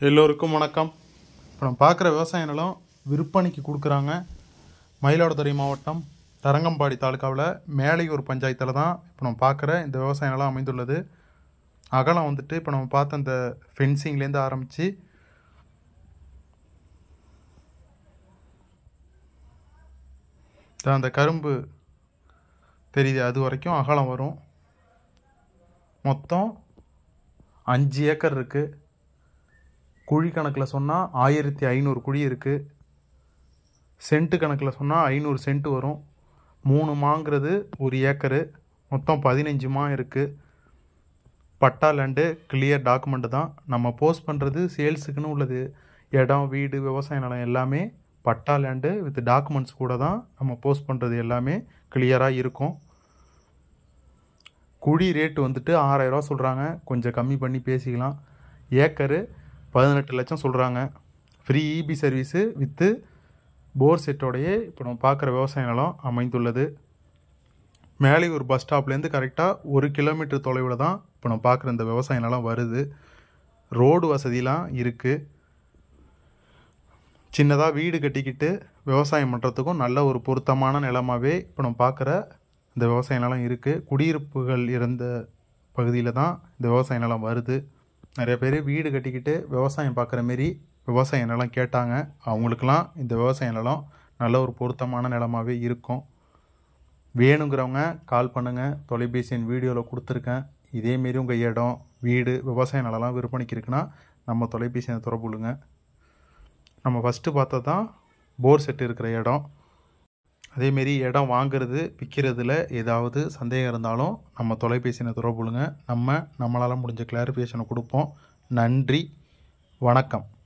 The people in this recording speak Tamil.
எல்லோருக்கும் வணக்கம் இப்போ நம்ம பார்க்குற விவசாய நிலம் விற்பனைக்கு கொடுக்குறாங்க மயிலாடுதுறை மாவட்டம் தரங்கம்பாடி தாலுக்காவில் மேலையூர் பஞ்சாயத்தில் தான் இப்போ நம்ம பார்க்குற இந்த விவசாய நிலம் அமைந்துள்ளது அகலம் வந்துட்டு இப்போ நம்ம பார்த்த இந்த ஃபென்சிங்லேருந்து ஆரம்பித்து அந்த கரும்பு தெரியுது அது வரைக்கும் அகலம் வரும் மொத்தம் அஞ்சு ஏக்கர் இருக்குது குழி கணக்கில் சொன்னால் ஆயிரத்தி ஐநூறு குழி இருக்குது சென்ட்டு கணக்கில் சொன்னால் ஐநூறு சென்ட் வரும் மூணு மாங்கிறது ஒரு ஏக்கரு மொத்தம் பதினஞ்சு மா இருக்குது பட்டா லேண்டு கிளியர் டாக்குமெண்ட்டு தான் நம்ம போஸ்ட் பண்ணுறது சேல்ஸுக்குன்னு உள்ளது இடம் வீடு விவசாய நிலம் எல்லாமே பட்டா லேண்டு வித் டாக்குமெண்ட்ஸ் கூட தான் நம்ம போஸ்ட் பண்ணுறது எல்லாமே கிளியராக இருக்கும் குழி ரேட்டு வந்துட்டு ஆறாயிரரூவா சொல்கிறாங்க கொஞ்சம் கம்மி பண்ணி பேசிக்கலாம் ஏக்கரு பதினெட்டு லட்சம் சொல்கிறாங்க ஃப்ரீ இபி சர்வீஸு வித்து போர் செட்டோடையே இப்போ நம்ம பார்க்குற விவசாய நிலம் அமைந்துள்ளது மேலையூர் பஸ் ஸ்டாப்லேருந்து கரெக்டாக ஒரு கிலோமீட்டர் தொலைவில் தான் இப்போ நம்ம பார்க்குற இந்த விவசாய நிலம் வருது ரோடு வசதிலாம் இருக்குது சின்னதாக வீடு கட்டிக்கிட்டு விவசாயம் பண்ணுறதுக்கும் நல்ல ஒரு பொருத்தமான நிலமாவே இப்போ நம்ம பார்க்குற இந்த விவசாய நிலம் இருக்குது குடியிருப்புகள் இருந்த பகுதியில் தான் இந்த விவசாய நிலம் வருது நிறைய பேர் வீடு கட்டிக்கிட்டு விவசாயம் பார்க்குற மாரி விவசாய நிலம் கேட்டாங்க அவங்களுக்கெல்லாம் இந்த விவசாய நிலம் நல்ல ஒரு பொருத்தமான நிலமாவே இருக்கும் வேணுங்கிறவங்க கால் பண்ணுங்கள் தொலைபேசி எண் வீடியோவில் கொடுத்துருக்கேன் இதேமாரி உங்கள் இடம் வீடு விவசாய நிலம்லாம் விற்பனைக்கு இருக்குன்னா நம்ம தொலைபேசி எண்ணை தொடர்பு கொள்ளுங்க நம்ம ஃபஸ்ட்டு பார்த்தது தான் போர் செட் இருக்கிற இடம் அதேமாரி இடம் வாங்குறது விற்கிறதுல ஏதாவது சந்தேகம் இருந்தாலும் நம்ம தொலைபேசியை தொடர்பு கொள்ளுங்க நம்ம நம்மளால் முடிஞ்ச கிளாரிஃபிகேஷனை கொடுப்போம் நன்றி வணக்கம்